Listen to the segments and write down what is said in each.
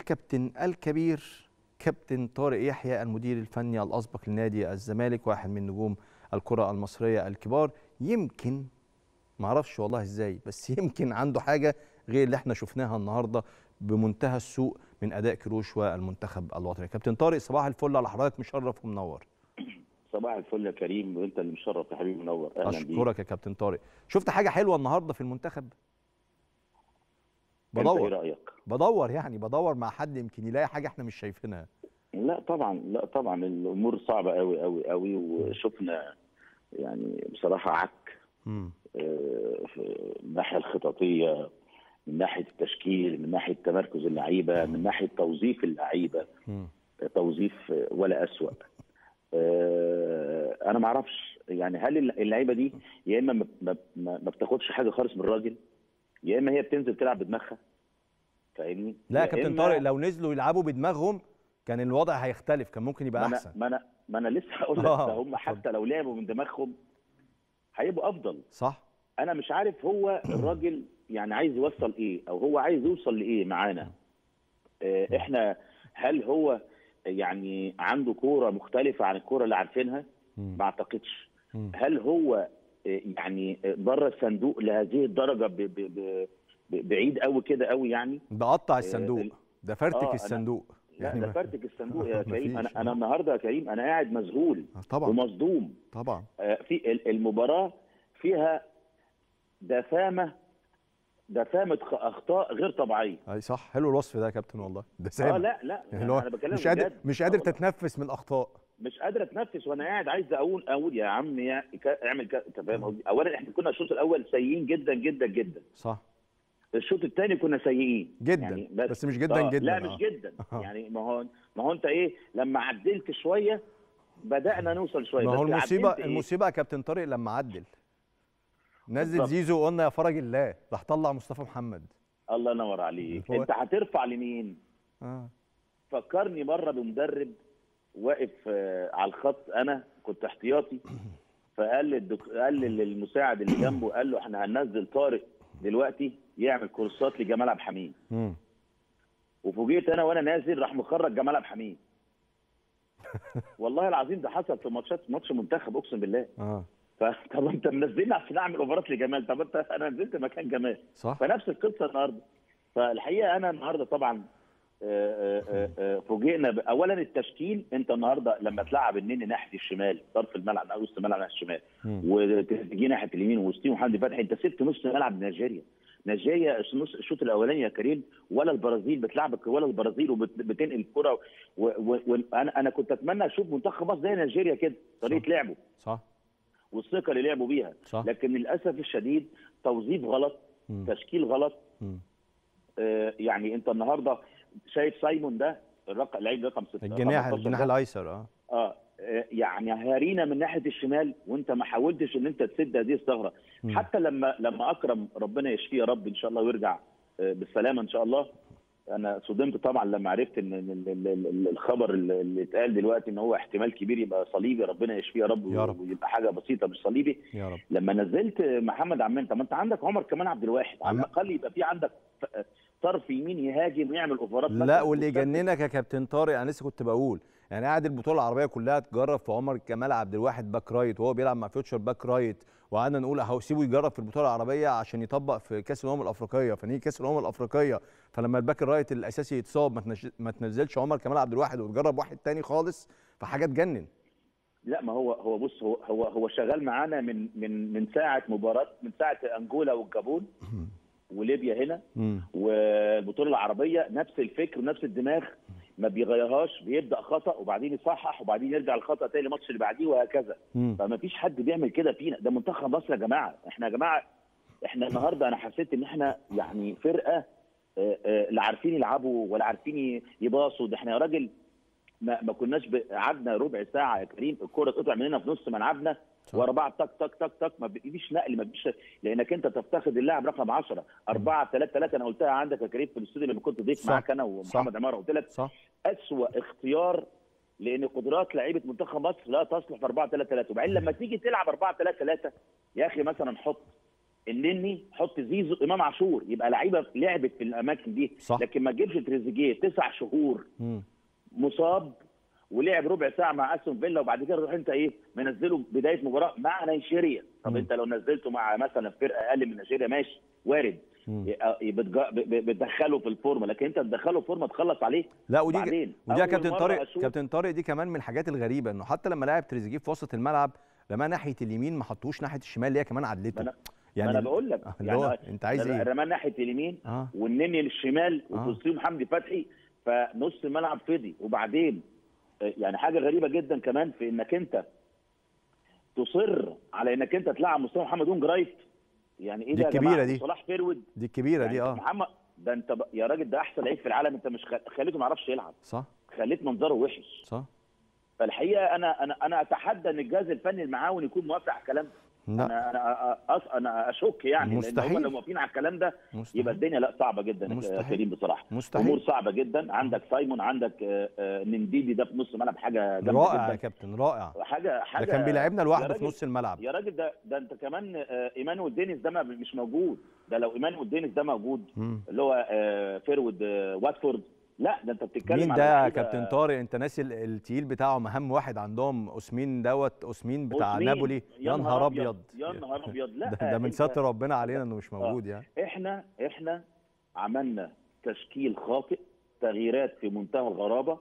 الكابتن الكبير كابتن طارق يحيى المدير الفني الاسبق لنادي الزمالك واحد من نجوم الكره المصريه الكبار يمكن ما اعرفش والله ازاي بس يمكن عنده حاجه غير اللي احنا شفناها النهارده بمنتهى السوء من اداء كروش والمنتخب الوطني كابتن طارق صباح الفل على حضرتك مشرف ومنور صباح الفل يا كريم وانت اللي مشرف يا حبيبي منور اهلا بيك اشكرك يا كابتن طارق شفت حاجه حلوه النهارده في المنتخب انت بدور ايه رايك بدور يعني بدور مع حد يمكن يلاقي حاجه احنا مش شايفينها لا طبعا لا طبعا الامور صعبه قوي قوي قوي وشفنا يعني بصراحه عك امم آه، في الناحيه الخططيه من ناحيه التشكيل من ناحيه تمركز اللعيبه من ناحيه توظيف اللعيبه امم توظيف ولا اسوأ آه، انا ما اعرفش يعني هل اللعيبه دي يا اما ما- ما ما ما بتاخدش حاجه خالص من الراجل يا اما هي بتنزل تلعب بدماغها فاهمني لا يا يا كابتن إما- طارق لو نزلوا يلعبوا بدماغهم كان الوضع هيختلف كان ممكن يبقى ما انا احسن ما انا ما انا لسه هقول لك آه، ده هم حتى لو لعبوا من دماغهم هيبقوا افضل صح انا مش عارف هو الراجل يعني عايز يوصل ايه او هو عايز يوصل لايه معانا آه، احنا هل هو يعني عنده كوره مختلفه عن الكوره اللي عارفينها مم. ما اعتقدش مم. هل هو آه، يعني بره الصندوق لهذه الدرجه ب ب ب ب بعيد قوي كده قوي يعني ده قطع الصندوق ال- ده فرتك آه، أنا- الصندوق لا ده ما- فرتك الصندوق يا مفيش. كريم انا انا النهارده يا كريم انا قاعد مذهول آه، طبعا ومصدوم طبعا آه، في ال- المباراه فيها دفامه دفامه خ- اخطاء غير طبيعيه اي صح حلو الوصف ده يا كابتن والله ده اه سامع لا لا يعني اللي هو انا بكلمك مش قادر بجد. مش آه قادر والله. تتنفس من الاخطاء مش قادر اتنفس وانا قاعد عايز اقول اقول يا عم يا ك- اعمل ك- انت فاهم قصدي؟ اولا احنا كنا الشوط الاول سيئين جدا جدا جدا صح الشوط الثاني كنا سيئين جدا يعني بس مش جدا آه، جدا لا آه. مش جدا آه. يعني ما هو ما هو انت ايه لما عدلت شويه بدانا نوصل شويه ما هو بس المصيبه عدلت إيه؟ المصيبه يا كابتن طارق لما عدل نزل بالظبط. زيزو وقلنا يا فرج الله راح طلع مصطفى محمد الله ينور عليك هو- انت هترفع لمين اه فكرني مره بمدرب واقف آه، على الخط انا كنت احتياطي فقال للدك... قال للمساعد اللي جنبه قال له احنا هننزل طارق دلوقتي يعمل كورسات لجمال عبد الحميد امم وفوجئت انا وانا نازل راح مخرج جمال عبد الحميد والله العظيم ده حصل في ماتشات ماتش منتخب اقسم بالله اه فطب انت منزلني عشان اعمل اوفرات لجمال طب انت انا نزلت مكان جمال صح فنفس القصه النهارده فالحقيقه انا النهارده طبعا آه، آه، آه، فوجئنا ب- اولا التشكيل انت النهارده لما تلعب النني ناحيه الشمال طرف الملعب او وسط الملعب ناحيه الشمال مم. وتجي ناحيه اليمين ووسطيهم حمدي فتحي انت سبت نص ملعب نيجيريا نيجيريا نص الشوط الاولاني يا كريم ولا البرازيل بتلعبك ولا البرازيل وبتنقل الكره وانا انا كنت اتمنى اشوف منتخب مصر زي نيجيريا كده طريقه صح. لعبه صح والثقه اللي لعبوا بيها صح لكن للاسف الشديد توظيف غلط مم. تشكيل غلط مم. آه، يعني انت النهارده شايف سايمون ده الرقم اللعيب رقم 6 الجناح الجناح الايسر اه اه آه، يعني هارينا من ناحيه الشمال وانت ما حاولتش ان انت تسد هذه الثغره مم. حتى لما لما اكرم ربنا يشفيه يا رب ان شاء الله ويرجع آه، بالسلامه ان شاء الله انا صدمت طبعا لما عرفت ان ال- ال- ال- ال- الخبر اللي اللي اتقال دلوقتي ان هو احتمال كبير يبقى صليبي ربنا يشفيه يا رب, يا رب. ويبقى حاجه بسيطه مش صليبي يا رب لما نزلت محمد عمان طب ما انت عندك عمر كمان عبد الواحد على لا. الاقل يبقى في عندك ف- طرف يمين يهاجم ويعمل اوفرات لا مثلاً واللي وتسدد. يجننك يا كابتن طارق انا لسه كنت بقول يعني قاعد البطوله العربيه كلها تجرب في عمر كمال عبد الواحد باك رايت وهو بيلعب مع فيوتشر باك رايت وقعدنا نقول اهو سيبه يجرب في البطوله العربيه عشان يطبق في كاس الامم الافريقيه فنيجي كاس الامم الافريقيه فلما الباك الرايت الاساسي يتصاب ما تنش- ما تنزلش عمر كمال عبد الواحد وتجرب واحد تاني خالص فحاجه تجنن لا ما هو هو بص هو هو هو شغال معانا من من من ساعه مباراه من ساعه انجولا والجابون وليبيا هنا مم. والبطوله العربيه نفس الفكر ونفس الدماغ ما بيغيرهاش بيبدا خطا وبعدين يصحح وبعدين يرجع الخطا تاني الماتش اللي بعديه وهكذا مم. فما فيش حد بيعمل كده فينا ده منتخب مصر يا جماعه احنا يا جماعه احنا النهارده انا حسيت ان احنا يعني فرقه آه، آه، لا عارفين يلعبوا ولا عارفين يباصوا ده احنا يا راجل ما, ما كناش ب- قعدنا ربع ساعه يا كريم الكوره تقطع مننا في نص ملعبنا صح. ورا بعض تك تك تك تك ما فيش نقل ما فيش لانك انت تفتقد اللاعب رقم 10 4 3 3 انا قلتها عندك يا كريم في الاستوديو لما كنت ضيف صح. معاك انا ومحمد عماره قلت لك صح اسوأ اختيار لان قدرات لعيبه منتخب مصر لا تصلح في 4 3 3 وبعدين لما تيجي تلعب 4 3 3 يا اخي مثلا حط النني حط زيزو امام عاشور يبقى لعيبه لعبت في الاماكن دي صح. لكن ما تجيبش تريزيجيه تسع شهور مم. مصاب ولعب ربع ساعه مع استون فيلا وبعد كده تروح انت ايه منزله بدايه مباراه مع نيجيريا طب مم. انت لو نزلته مع مثلا فرقه اقل من نيجيريا ماشي وارد مم. ي- بتجا- ب- ب- بتدخله في الفورمه لكن انت تدخله فورمه تخلص عليه لا ودي وبعدين ودي يا أول كابتن مرة طارق أشوف- كابتن طارق دي كمان من الحاجات الغريبه انه حتى لما لعب تريزيجيه في وسط الملعب رماه ناحيه اليمين ما حطوش ناحيه الشمال اللي هي كمان عدلته ما أنا- يعني ما انا بقول لك آه، اللي هو انت عايز ايه رماه ناحيه اليمين اه والنني للشمال آه. وتوصيل حمدي فتحي فنص الملعب فضي وبعدين آه، يعني حاجه غريبه جدا كمان في انك انت تصر على انك انت تلعب مصطفى محمد اون جرايت يعني ايه دي ده يا الكبيرة جماعة؟ دي. صلاح فيرود دي الكبيره يعني دي اه محمد ده انت ب... يا راجل ده احسن لعيب في العالم انت مش خ... خليته ما يعرفش يلعب صح خليت منظره وحش صح فالحقيقه انا انا انا اتحدى ان الجهاز الفني المعاون يكون موافق على الكلام ده لا انا انا أص... انا اشك يعني لان مستحيل. هم لو موافقين على الكلام ده يبقى مستحيل الدنيا لا صعبه جدا يا مستحيل. كريم بصراحه امور مستحيل صعبه جدا عندك سايمون عندك آه، آه، ننديدي ده في نص ملعب حاجه جامده رائع يا جدا كابتن رائع حاجه حاجه ده كان بيلعبنا يا لوحده في راجل- نص الملعب يا راجل ده ده انت كمان آه، ايمانويل دينيس ده ما- مش موجود ده لو ايمانويل دينيس ده موجود مم. اللي هو آه، فيرود آه، واتفورد لا ده انت بتتكلم مين على ده يا لعيبة كابتن طارق انت ناسي ال- التقيل بتاعهم اهم واحد عندهم اوسمين دوت اوسمين بتاع أوسمين. نابولي يا نهار ابيض يا نهار ابيض لا ده, ده من انت- ستر ربنا علينا انه مش موجود يعني احنا احنا عملنا تشكيل خاطئ تغييرات في منتهى الغرابه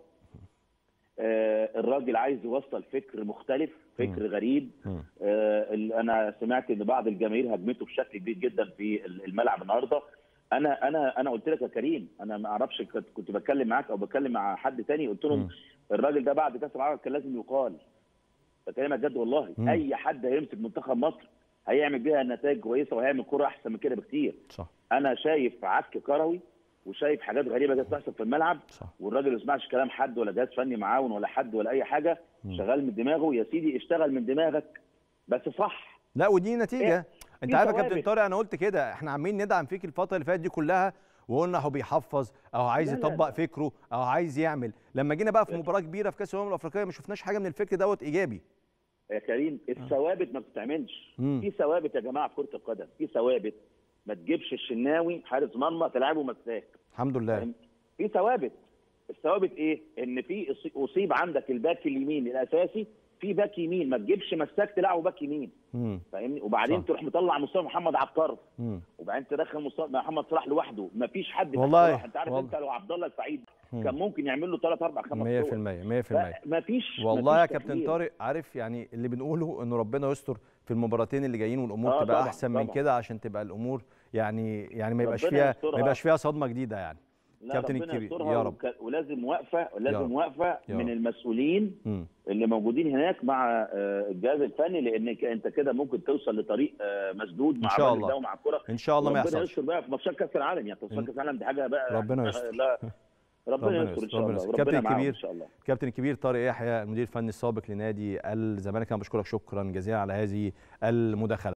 آه الراجل عايز يوصل فكر مختلف فكر غريب مم. آه ال- انا سمعت ان بعض الجماهير هجمته بشكل كبير جدا في ال- الملعب النهارده انا انا انا قلت لك يا كريم انا ما اعرفش كنت كنت بتكلم معاك او بتكلم مع حد تاني قلت لهم مم. الراجل ده بعد كاس العالم كان لازم يقال بكلمك جد والله مم. اي حد هيمسك منتخب مصر هيعمل بيها نتائج كويسه وهيعمل كره احسن من كده بكتير صح انا شايف عك كروي وشايف حاجات غريبه جت بتحصل في الملعب صح والراجل ما يسمعش كلام حد ولا جهاز فني معاون ولا حد ولا اي حاجه مم. شغال من دماغه يا سيدي اشتغل من دماغك بس صح لا ودي نتيجه انت في عارف يا كابتن ثوابت. طارق انا قلت كده احنا عمالين ندعم فيك الفتره اللي فاتت دي كلها وقلنا هو بيحفظ او عايز لا، لا، يطبق لا. فكره او عايز يعمل لما جينا بقى في مباراه كبيره في كاس الامم الافريقيه ما شفناش حاجه من الفكر دوت ايجابي يا كريم الثوابت ما بتتعملش مم. في ثوابت يا جماعه في كره القدم في ثوابت ما تجيبش الشناوي حارس مرمى تلعبه مساك الحمد لله فاهم؟ في ثوابت الثوابت ايه ان في أصي- اصيب عندك الباك اليمين الاساسي في باك يمين ما تجيبش مساك تلعبه باك يمين مم. فاهمني وبعدين صح. تروح مطلع مصطفى محمد على الطرف مم. وبعدين تدخل مصطفى محمد صلاح لوحده ما فيش حد تحت والله، صلاح. انت عارف والله. انت لو عبد الله السعيد مم. كان ممكن يعمل له 3 4 5 100% 100% ما فيش والله يا مفيش كابتن تغيير. طارق عارف يعني اللي بنقوله انه ربنا يستر في المباراتين اللي جايين والامور آه تبقى طبعاً، احسن من طبعاً. كده عشان تبقى الامور يعني يعني ما يبقاش ربنا فيها يسترها. ما يبقاش فيها صدمه جديده يعني لا كابتن ربنا الكبير، يسترها يا رب. وك- ولازم وقفه يا رب. لازم وقفه يا من رب. المسؤولين مم. اللي موجودين هناك مع آه، الجهاز الفني لان ك- انت كده ممكن توصل لطريق آه، مسدود مع إن شاء الراجل الله. ده ومع الكره ان شاء الله ما ربنا يحصلش يستر بقى في ماتشات كاس العالم يعني ماتشات إن- كاس العالم دي حاجه بقى ربنا يعني يستر. لا ربنا ربنا يستر ان يستر، شاء ربنا الله يستر. وربنا كابتن معاهم كبير. ان شاء الله كابتن الكبير طارق يحيى المدير الفني السابق لنادي الزمالك انا بشكرك شكرا جزيلا على هذه المداخله